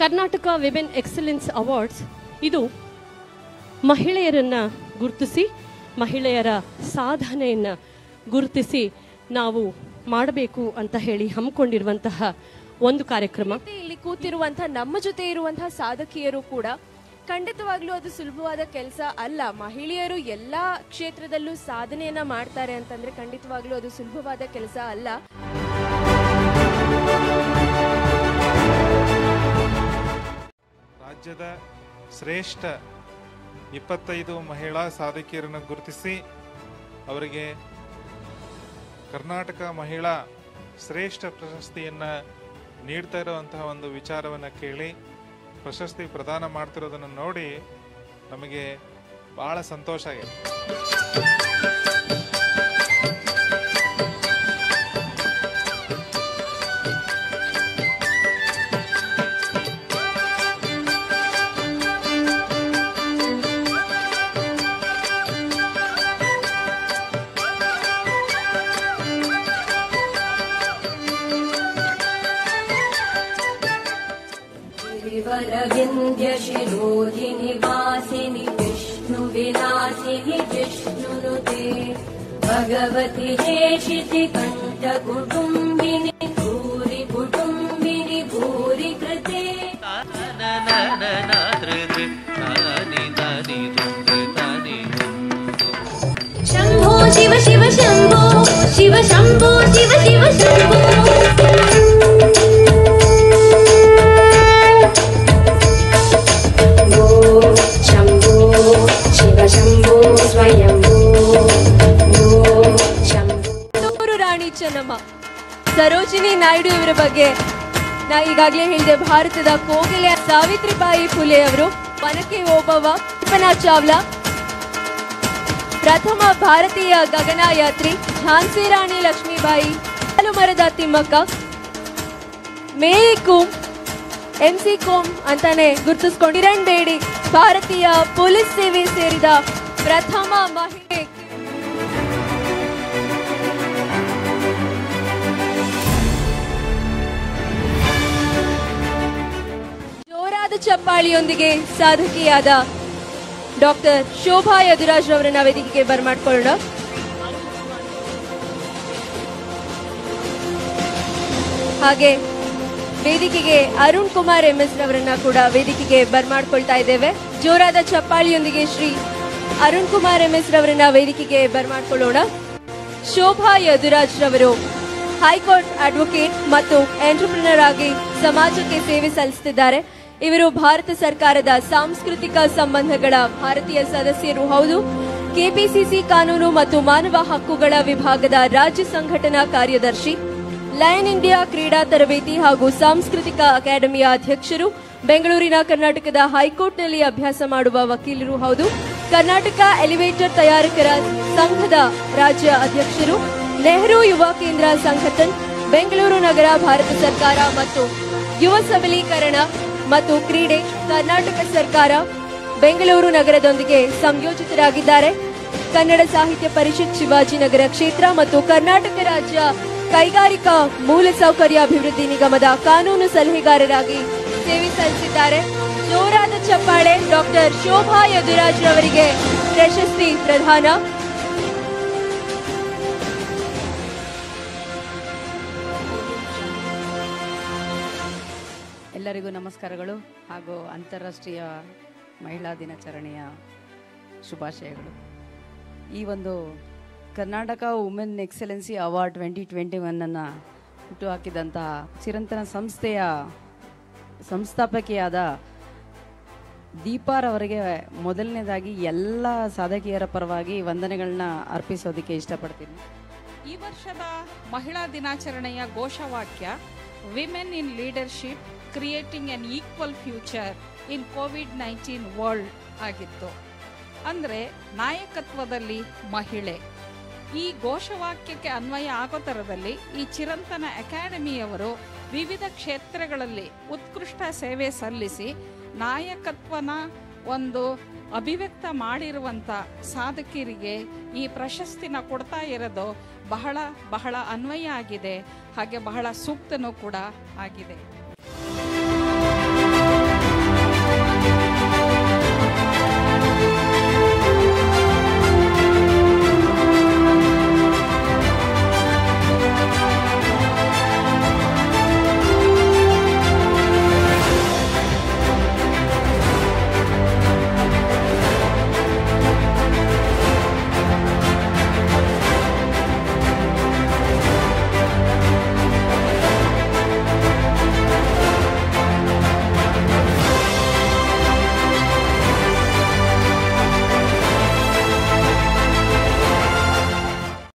Karnataka women excellence awards ಇದು ಮಹಿಳೆಯರನ್ನ ಗುರುತಿಸಿ ಮಹಿಳೆಯರ ಸಾಧನೆಯನ್ನು ಗುರುತಿಸಿ ನಾವು ಮಾಡಬೇಕು ಅಂತ ಹೇಳಿ ಹಮ್ಮಿಕೊಂಡಿರುವಂತಹ ಒಂದು ಕಾರ್ಯಕ್ರಮ ಮತ್ತೆ ಇಲ್ಲಿ ಕೂತಿರುವಂತಹ ನಮ್ಮ ಜೊತೆ ಇರುವಂತಹ ಸಾಧಕಿಯರು ಕೂಡ ಖಂಡಿತವಾಗ್ಲೂ ಅದು ಸುಲಭವಾದ ಕೆಲಸ ಅಲ್ಲ ಮಹಿಳೆಯರು ಎಲ್ಲಾ ಕ್ಷೇತ್ರದಲ್ಲೂ ಸಾಧನೆಯನ್ನ ಮಾಡ್ತಾರೆ ಅಂತಂದ್ರೆ ಖಂಡಿತವಾಗ್ಲೂ ಅದು ಸುಲಭವಾದ ಕೆಲಸ ಅಲ್ಲ ರಾಜ್ಯದ ಶ್ರೇಷ್ಠ ಇಪ್ಪತ್ತೈದು ಮಹಿಳಾ ಸಾಧಕಿಯರನ್ನು ಗುರುತಿಸಿ ಅವರಿಗೆ ಕರ್ನಾಟಕ ಮಹಿಳಾ ಶ್ರೇಷ್ಠ ಪ್ರಶಸ್ತಿಯನ್ನು ನೀಡ್ತಾ ಇರುವಂತಹ ಒಂದು ವಿಚಾರವನ್ನು ಕೇಳಿ ಪ್ರಶಸ್ತಿ ಪ್ರದಾನ ಮಾಡ್ತಿರೋದನ್ನು ನೋಡಿ ನಮಗೆ ಬಹಳ ಸಂತೋಷ ಆಗಿದೆ गिरिवरविन्द्यशिरोधिनि वासिनि विष्णुविलासिनि जिष्णुनुते भगवति हेशिति कण्ठकुटुम्बिनि भूरि कुटुम्बिनि भूरि कृते शम्भो शिव शिव शम्भो शिव शम्भो शिव शिव शम्भो शम्भो शम्भो शिव शम्भो स्वयम्भो शम्भो ಕಿತ್ತೂರು ರಾಣಿ ಚೆನ್ನಮ್ಮ ಸರೋಜಿನಿ ನಾಯ್ಡು ಇವರ ಬಗ್ಗೆ ನಾ ಈಗಾಗಲೇ ಹೇಳಿದೆ ಭಾರತದ ಕೋಗಿಲೆ ಸಾವಿತ್ರಿಬಾಯಿ ಫುಲೆ ಅವರು ವನಕೆ ಓಬವ್ವ ಕಲ್ಪನಾ ಚಾವ್ಲಾ ಪ್ರಥಮ ಭಾರತೀಯ ಗಗನಯಾತ್ರಿ ಝಾನ್ಸಿ ರಾಣಿ ಲಕ್ಷ್ಮೀಬಾಯಿ ಹಾಲು ಮರದ ತಿಮ್ಮಕ್ಕ ಮೇರಿ ಕೂಮ್ ಎಂ ಸಿ ಕೋಮ್ ಅಂತಾನೆ ಗುರುತಿಸ್ಕೊಂಡು ಕಿರಣ್ ಬೇಡಿ ಭಾರತೀಯ ಪೊಲೀಸ್ ಸೇವೆ ಸೇರಿದ ಪ್ರಥಮ ಮಹಿಳೆ ಜೋರಾದ ಚಪ್ಪಾಳಿಯೊಂದಿಗೆ ಸಾಧಕಿಯಾದ ಡಾಕ್ಟರ್ ಶೋಭಾ ಯದುರಾಜ್ ಅವರನ್ನ ವೇದಿಕೆಗೆ ಬರ್ಮಾಡ್ಕೊಳ್ಳೋಣ ಹಾಗೆ ವೇದಿಕೆಗೆ ಅರುಣ್ ಕುಮಾರ್ ಎಂ ಎಸ್ ರವರನ್ನ ಕೂಡ ವೇದಿಕೆಗೆ ಬರ್ಮಾಡ್ಕೊಳ್ತಾ ಇದ್ದೇವೆ ಜೋರಾದ ಚಪ್ಪಾಳಿಯೊಂದಿಗೆ ಶ್ರೀ ಅರುಣ್ ಕುಮಾರ್ ಎಂ ಎಸ್ ರವರನ್ನ ವೇದಿಕೆಗೆ ಬರ್ಮಾಡ್ಕೊಳ್ಳೋಣ ಶೋಭಾ ಯದುರಾಜ್ ರವರು ಹೈಕೋರ್ಟ್ ಅಡ್ವೊಕೇಟ್ ಮತ್ತು ಎಂಟರ್ಪ್ರಿನರ್ ಆಗಿ ಸಮಾಜಕ್ಕೆ ಸೇವೆ ಸಲ್ಲಿಸುತ್ತಿದ್ದಾರೆ ಇವರು ಭಾರತ ಸರ್ಕಾರದ ಸಾಂಸ್ಕೃತಿಕ ಸಂಬಂಧಗಳ ಭಾರತೀಯ ಸದಸ್ಯರು ಹೌದು ಕೆಪಿಸಿಸಿ ಕಾನೂನು ಮತ್ತು ಮಾನವ ಹಕ್ಕುಗಳ ವಿಭಾಗದ ರಾಜ್ಯ ಸಂಘಟನಾ ಕಾರ್ಯದರ್ಶಿ ಲಯನ್ ಇಂಡಿಯಾ ಕ್ರೀಡಾ ತರಬೇತಿ ಹಾಗೂ ಸಾಂಸ್ಕೃತಿಕ ಅಕಾಡೆಮಿಯ ಅಧ್ಯಕ್ಷರು ಬೆಂಗಳೂರಿನ ಕರ್ನಾಟಕದ ಹೈಕೋರ್ಟ್ನಲ್ಲಿ ಅಭ್ಯಾಸ ಮಾಡುವ ವಕೀಲರು ಹೌದು ಕರ್ನಾಟಕ ಎಲಿವೇಟರ್ ತಯಾರಕರ ಸಂಘದ ರಾಜ್ಯ ಅಧ್ಯಕ್ಷರು ನೆಹರು ಯುವ ಕೇಂದ್ರ ಸಂಘಟನ್ ಬೆಂಗಳೂರು ನಗರ ಭಾರತ ಸರ್ಕಾರ ಮತ್ತು ಯುವ ಸಬಲೀಕರಣ ಮತ್ತು ಕ್ರೀಡೆ ಕರ್ನಾಟಕ ಸರ್ಕಾರ ಬೆಂಗಳೂರು ನಗರದೊಂದಿಗೆ ಸಂಯೋಜಿತರಾಗಿದ್ದಾರೆ ಕನ್ನಡ ಸಾಹಿತ್ಯ ಪರಿಷತ್ ಶಿವಾಜಿನಗರ ಕ್ಷೇತ್ರ ಮತ್ತು ಕರ್ನಾಟಕ ರಾಜ್ಯ ಕೈಗಾರಿಕಾ ಮೂಲಸೌಕರ್ಯ ಅಭಿವೃದ್ಧಿ ನಿಗಮದ ಕಾನೂನು ಸಲಹೆಗಾರರಾಗಿ ಸೇವೆ ಸಲ್ಲಿಸಿದ್ದಾರೆ ಜೋರಾದ ಚಪ್ಪಾಳೆ ಡಾಕ್ಟರ್ ಶೋಭಾ ಯದುರಾಜ್ ರವರಿಗೆ ಪ್ರಶಸ್ತಿ ಪ್ರದಾನ ಎಲ್ಲರಿಗೂ ನಮಸ್ಕಾರಗಳು ಹಾಗೂ ಅಂತಾರಾಷ್ಟ್ರೀಯ ಮಹಿಳಾ ದಿನಾಚರಣೆಯ ಶುಭಾಶಯಗಳು ಈ ಒಂದು Karnataka women excellence award twenty twenty ಒನ್ನನ್ನು ಹುಟ್ಟುಹಾಕಿದಂತಹ ಚಿರಂತನ ಸಂಸ್ಥೆಯ ಸಂಸ್ಥಾಪಕಿಯಾದ ದೀಪಾರವರಿಗೆ ಮೊದಲನೇದಾಗಿ ಎಲ್ಲ ಸಾಧಕಿಯರ ಪರವಾಗಿ ವಂದನೆಗಳನ್ನ ಅರ್ಪಿಸೋದಕ್ಕೆ ಇಷ್ಟಪಡ್ತೀನಿ ಈ ವರ್ಷದ ಮಹಿಳಾ ದಿನಾಚರಣೆಯ ಘೋಷವಾಕ್ಯ women in leadership creating an equal future in COVID nineteen world ಆಗಿತ್ತು ಅಂದರೆ ನಾಯಕತ್ವದಲ್ಲಿ ಮಹಿಳೆ ಈ ಘೋಷವಾಕ್ಯಕ್ಕೆ ಅನ್ವಯ ಆಗೋ ಥರದಲ್ಲಿ ಈ ಚಿರಂತನ ಅಕಾಡೆಮಿಯವರು ವಿವಿಧ ಕ್ಷೇತ್ರಗಳಲ್ಲಿ ಉತ್ಕೃಷ್ಟ ಸೇವೆ ಸಲ್ಲಿಸಿ ನಾಯಕತ್ವನ ಒಂದು ಅಭಿವ್ಯಕ್ತ ಮಾಡಿರುವಂಥ ಸಾಧಕಿಯರಿಗೆ ಈ ಪ್ರಶಸ್ತಿನ ಕೊಡ್ತಾ ಇರೋದು ಬಹಳ ಬಹಳ ಅನ್ವಯ ಆಗಿದೆ ಹಾಗೆ ಬಹಳ ಸೂಕ್ತನೂ ಕೂಡ ಆಗಿದೆ